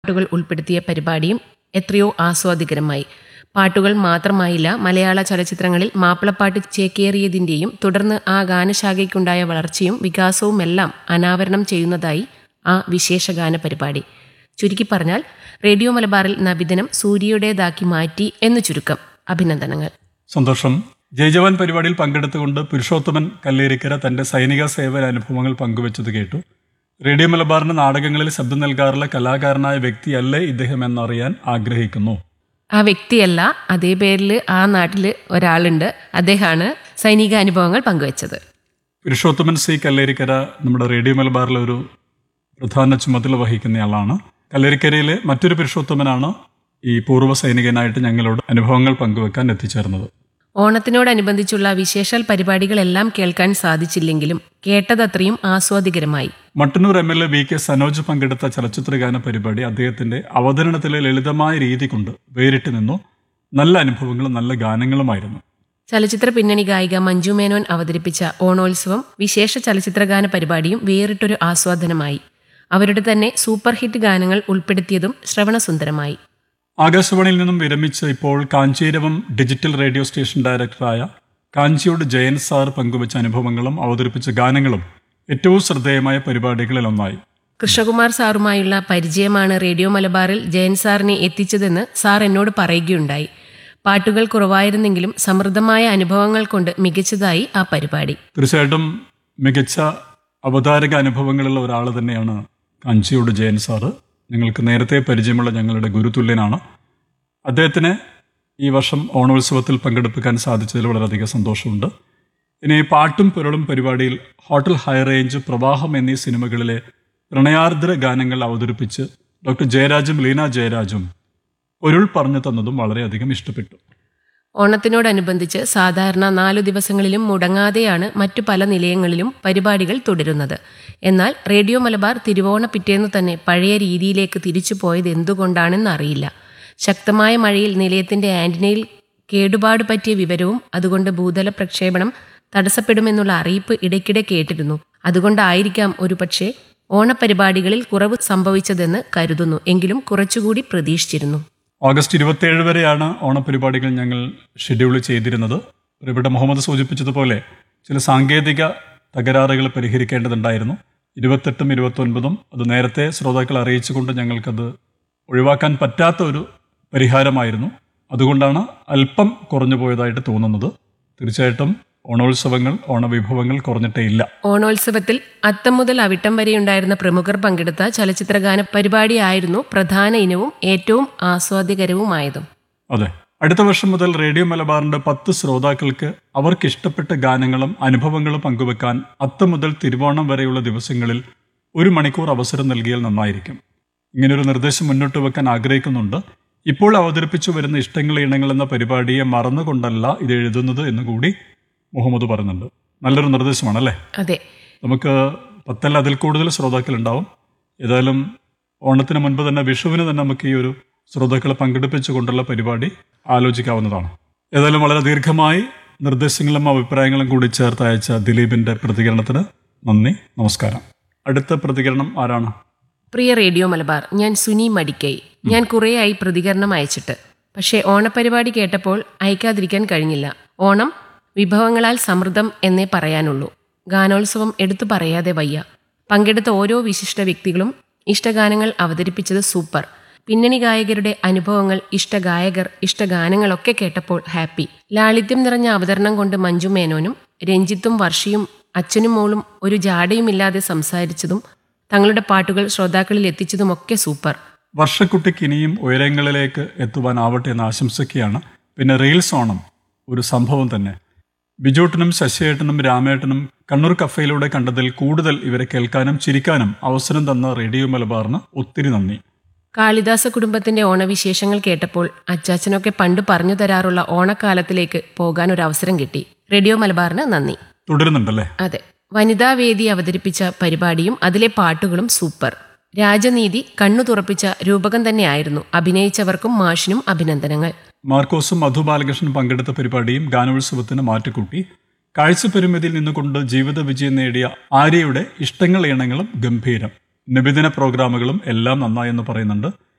പാട്ടുകൾ ഉൾപ്പെടുത്തിയ പരിപാടിയും എത്രയോ ആസ്വാദികരമായി പാട്ടുകൾ മാത്രമായില്ല മലയാള ചലച്ചിത്രങ്ങളിൽ മാപ്പിളപ്പാട്ട് ചേക്കേറിയതിന്റെയും തുടർന്ന് ആ ഗാനശാഖയ്ക്കുണ്ടായ വളർച്ചയും വികാസവുമെല്ലാം അനാവരണം ചെയ്യുന്നതായി ആ വിശേഷഗാന പരിപാടി ചുരുക്കി പറഞ്ഞാൽ റേഡിയോ മലബാറിൽ നബിദിനം സൂര്യയുടേതാക്കി മാറ്റി എന്ന് ചുരുക്കം അഭിനന്ദനങ്ങൾ സന്തോഷം ജയ്ജവാൻ പരിപാടിയിൽ പങ്കെടുത്തുകൊണ്ട് പുരുഷോത്തമൻ കല്ലേരിക്കര തന്റെ സൈനിക സേവന അനുഭവങ്ങൾ പങ്കുവച്ചത് കേട്ടു റേഡിയോ മലബാറിന്റെ നാടകങ്ങളിൽ ശബ്ദം നൽകാറുള്ള കലാകാരനായ വ്യക്തിയല്ലേ ഇദ്ദേഹം എന്നറിയാൻ ആഗ്രഹിക്കുന്നു ആ വ്യക്തിയല്ല അതേ പേരിൽ ആ നാട്ടിൽ ഒരാളുണ്ട് അദ്ദേഹമാണ് സൈനിക അനുഭവങ്ങൾ പങ്കുവച്ചത് പുരുഷോത്തമൻ സി കല്ലേരിക്കര നമ്മുടെ റേഡിയോ മലബാറിലെ ഒരു പ്രധാന ചുമതല വഹിക്കുന്നയാളാണ് കല്ലേരിക്കരയിലെ മറ്റൊരു പുരുഷോത്തമനാണ് ഈ പൂർവ്വ സൈനികനായിട്ട് ഞങ്ങളോട് അനുഭവങ്ങൾ പങ്കുവെക്കാൻ എത്തിച്ചേർന്നത് ഓണത്തിനോടനുബന്ധിച്ചുള്ള വിശേഷാൽ പരിപാടികളെല്ലാം കേൾക്കാൻ സാധിച്ചില്ലെങ്കിലും കേട്ടതത്രയും ആസ്വാദികരമായി Mattannur M L A V K Sanoj പങ്കെടുത്ത ചലച്ചിത്രഗാന പരിപാടി അദ്ദേഹത്തിന്റെ അവതരണത്തിലെ ലളിതമായ രീതി കൊണ്ട് വേറിട്ട് നിന്നു നല്ല അനുഭവങ്ങളും നല്ല ഗാനങ്ങളുമായിരുന്നു ചലച്ചിത്ര പിന്നണി ഗായിക മഞ്ജു മേനോൻ അവതരിപ്പിച്ച ഓണോത്സവം വിശേഷ ചലച്ചിത്രഗാന പരിപാടിയും വേറിട്ടൊരു ആസ്വാദനമായി അവരുടെ തന്നെ സൂപ്പർ ഹിറ്റ് ഗാനങ്ങൾ ഉൾപ്പെടുത്തിയതും ശ്രവണസുന്ദരമായി ആകാശവാണിയിൽ നിന്നും വിരമിച്ച് ഇപ്പോൾ കാഞ്ചീരവം ഡിജിറ്റൽ റേഡിയോ സ്റ്റേഷൻ ഡയറക്ടറായ കാഞ്ചിയോട് ജയൻ സാർ പങ്കുവച്ച അനുഭവങ്ങളും അവതരിപ്പിച്ച ഗാനങ്ങളും ഏറ്റവും ശ്രദ്ധേയമായ പരിപാടികളിൽ ഒന്നായി കൃഷ്ണകുമാർ സാറുമായുള്ള പരിചയമാണ് റേഡിയോ മലബാറിൽ ജയൻ സാറിനെ എത്തിച്ചതെന്ന് സാർ എന്നോട് പറയുകയുണ്ടായി പാട്ടുകൾ കുറവായിരുന്നെങ്കിലും സമൃദ്ധമായ അനുഭവങ്ങൾ കൊണ്ട് മികച്ചതായി ആ പരിപാടി തീർച്ചയായിട്ടും മികച്ച അവതാരക അനുഭവങ്ങളുള്ള ഒരാൾ തന്നെയാണ് കാഞ്ചിയോട് ജയൻ സാറ് നിങ്ങൾക്ക് നേരത്തെ പരിചയമുള്ള ഞങ്ങളുടെ ഗുരുതുല്യനാണ് അദ്ദേഹത്തിന് ഈ വർഷം ഓണോത്സവത്തിൽ പങ്കെടുപ്പിക്കാൻ സാധിച്ചതിൽ വളരെയധികം സന്തോഷമുണ്ട് ഇനി പാട്ടും പുരളും പരിപാടിയിൽ ഹോട്ടൽ ഹൈ റേഞ്ച് പ്രവാഹം എന്നീ സിനിമകളിലെ പ്രണയാർദ്ര ഗാനങ്ങൾ അവതരിപ്പിച്ച് ഡോക്ടർ ജയരാജും ലീന ജയരാജും പൊരുൾ പറഞ്ഞു തന്നതും വളരെയധികം ഇഷ്ടപ്പെട്ടു ഓണത്തിനോടനുബന്ധിച്ച് സാധാരണ നാലു ദിവസങ്ങളിലും മുടങ്ങാതെയാണ് മറ്റു പല നിലയങ്ങളിലും പരിപാടികൾ തുടരുന്നത് എന്നാൽ റേഡിയോ മലബാർ തിരുവോണ പിറ്റേന്ന് തന്നെ പഴയ രീതിയിലേക്ക് തിരിച്ചു പോയത് എന്തുകൊണ്ടാണെന്ന് അറിയില്ല ശക്തമായ മഴയിൽ നിലയത്തിന്റെ ആന്റിനയിൽ കേടുപാട് പറ്റിയ വിവരവും അതുകൊണ്ട് ഭൂതല പ്രക്ഷേപണം തടസ്സപ്പെടുമെന്നുള്ള അറിയിപ്പ് ഇടയ്ക്കിടെ കേട്ടിരുന്നു അതുകൊണ്ടായിരിക്കാം ഒരുപക്ഷെ ഓണപരിപാടികളിൽ കുറവ് സംഭവിച്ചതെന്ന് കരുതുന്നു എങ്കിലും കുറച്ചുകൂടി പ്രതീക്ഷിച്ചിരുന്നു ഓഗസ്റ്റ് ഇരുപത്തിയേഴ് വരെയാണ് ഓണപരിപാടികൾ ഞങ്ങൾ ഷെഡ്യൂൾ ചെയ്തിരുന്നത് ഇവിടെ മുഹമ്മദ് സൂചിപ്പിച്ചതുപോലെ ചില സാങ്കേതിക തകരാറുകൾ പരിഹരിക്കേണ്ടതുണ്ടായിരുന്നു ഇരുപത്തെട്ടും ഇരുപത്തൊൻപതും അത് നേരത്തെ ശ്രോതാക്കൾ അറിയിച്ചുകൊണ്ട് ഞങ്ങൾക്കത് ഒഴിവാക്കാൻ പറ്റാത്ത ഒരു പരിഹാരമായിരുന്നു അതുകൊണ്ടാണ് അല്പം കുറഞ്ഞു പോയതായിട്ട് തോന്നുന്നത് തീർച്ചയായിട്ടും ഓണോത്സവങ്ങൾ ഓണവിഭവങ്ങൾ കുറഞ്ഞിട്ടേ ഇല്ല ഓണോത്സവത്തിൽ അത്തം മുതൽ അവിട്ടം വരെയുണ്ടായിരുന്ന പ്രമുഖർ പങ്കെടുത്ത ചലച്ചിത്രഗാന പരിപാടിയായിരുന്നു പ്രധാന ഇനവും ഏറ്റവും ആസ്വാദ്യകരവുമായതും അതെ അടുത്ത വർഷം മുതൽ റേഡിയോ മലബാറിന്റെ പത്ത് ശ്രോതാക്കൾക്ക് അവർക്ക് ഇഷ്ടപ്പെട്ട ഗാനങ്ങളും അനുഭവങ്ങളും പങ്കുവെക്കാൻ അത്തം മുതൽ തിരുവോണം വരെയുള്ള ദിവസങ്ങളിൽ ഒരു മണിക്കൂർ അവസരം നൽകിയാൽ നന്നായിരിക്കും ഇങ്ങനൊരു നിർദ്ദേശം മുന്നോട്ട് വെക്കാൻ ആഗ്രഹിക്കുന്നുണ്ട് ഇപ്പോൾ അവതരിപ്പിച്ചു വരുന്ന ഇഷ്ടങ്ങൾ ഇണങ്ങൾ എന്ന പരിപാടിയെ മറന്നുകൊണ്ടല്ല ഇത് എഴുതുന്നത് എന്നുകൂടി മുഹമ്മദ് പറയുന്നുണ്ട് നല്ലൊരു നിർദ്ദേശമാണല്ലേ അതെ നമുക്ക് പത്തല്ല അതിൽ കൂടുതൽ ശ്രോതാക്കൾ ഉണ്ടാവും ഏതായാലും ഓണത്തിന് മുൻപ് തന്നെ വിഷുവിന് തന്നെ നമുക്ക് ഈ ഒരു ശ്രോതാക്കളെ പങ്കെടുപ്പിച്ചുകൊണ്ടുള്ള പരിപാടി ആലോചിക്കാവുന്നതാണ് ഏതായാലും വളരെ ദീർഘമായി നിർദ്ദേശങ്ങളും അഭിപ്രായങ്ങളും കൂടി ചേർത്ത് അയച്ച ദിലീപിന്റെ പ്രതികരണത്തിന് നന്ദി നമസ്കാരം അടുത്ത പ്രതികരണം ആരാണ് പ്രിയ റേഡിയോ മലബാർ ഞാൻ സുനി മടിക്കൈ ഞാൻ കുറേയായി പ്രതികരണം അയച്ചിട്ട് പക്ഷേ ഓണപരിപാടി കേട്ടപ്പോൾ അയക്കാതിരിക്കാൻ കഴിഞ്ഞില്ല ഓണം വിഭവങ്ങളാൽ സമൃദ്ധം എന്നേ പറയാനുള്ളൂ ഗാനോത്സവം എടുത്തു പറയാതെ വയ്യ പങ്കെടുത്ത ഓരോ വിശിഷ്ട വ്യക്തികളും ഇഷ്ടഗാനങ്ങൾ അവതരിപ്പിച്ചത് സൂപ്പർ പിന്നണി ഗായകരുടെ അനുഭവങ്ങൾ ഇഷ്ടഗായകർ ഇഷ്ടഗാനങ്ങളൊക്കെ കേട്ടപ്പോൾ ഹാപ്പി ലാളിത്യം നിറഞ്ഞ അവതരണം കൊണ്ട് മഞ്ജു മേനോനും രഞ്ജിത്തും വർഷിയും അച്ഛനും മോളും ഒരു ജാടയുമില്ലാതെ സംസാരിച്ചതും തങ്ങളുടെ പാട്ടുകൾ ശ്രോതാക്കളിൽ എത്തിച്ചതുമൊക്കെ സൂപ്പർ വർഷക്കുട്ടിക്ക് ഇനിയും ഉയരങ്ങളിലേക്ക് എത്തുവാനാവട്ടെ എന്ന് ആശംസിക്കുകയാണ് പിന്നെ റീൽസ് ഓണം ഒരു സംഭവം തന്നെ ബിജോട്ടനും ശശിയേട്ടനും രാമേട്ടനും കണ്ണൂർ കഫയിലൂടെ കണ്ടതിൽ കൂടുതൽ ഇവരെ കേൾക്കാനും ചിരിക്കാനും അവസരം തന്ന റേഡിയോ മലബാറിന് ഒത്തിരി നന്ദി കാളിദാസ കുടുംബത്തിന്റെ ഓണവിശേഷങ്ങൾ കേട്ടപ്പോൾ അച്ചാച്ചനൊക്കെ പണ്ട് പറഞ്ഞു തരാറുള്ള ഓണക്കാലത്തിലേക്ക് പോകാൻ ഒരു അവസരം കിട്ടി റേഡിയോ മലബാറിന് നന്ദി തുടരുന്നുണ്ടല്ലേ അതെ വനിതാ വേദി അവതരിപ്പിച്ച പരിപാടിയും അതിലെ പാട്ടുകളും സൂപ്പർ രാജനീതി കണ്ണു തുറപ്പിച്ച രൂപകം തന്നെയായിരുന്നു അഭിനയിച്ചവർക്കും മാഷിനും അഭിനന്ദനങ്ങൾ മാർക്കോസും മധു ബാലകൃഷ്ണൻ പങ്കെടുത്ത പരിപാടിയും ഗാനോത്സവത്തിന് മാറ്റുകൂട്ടി കാഴ്ചപരിമിതിയിൽ നിന്നുകൊണ്ട് ജീവിത വിജയം നേടിയ ആര്യയുടെ ഇഷ്ടങ്ങൾ ഇണങ്ങളും ഗംഭീരം നബിദിന പ്രോഗ്രാമുകളും എല്ലാം നന്നായെന്ന് പറയുന്നുണ്ട്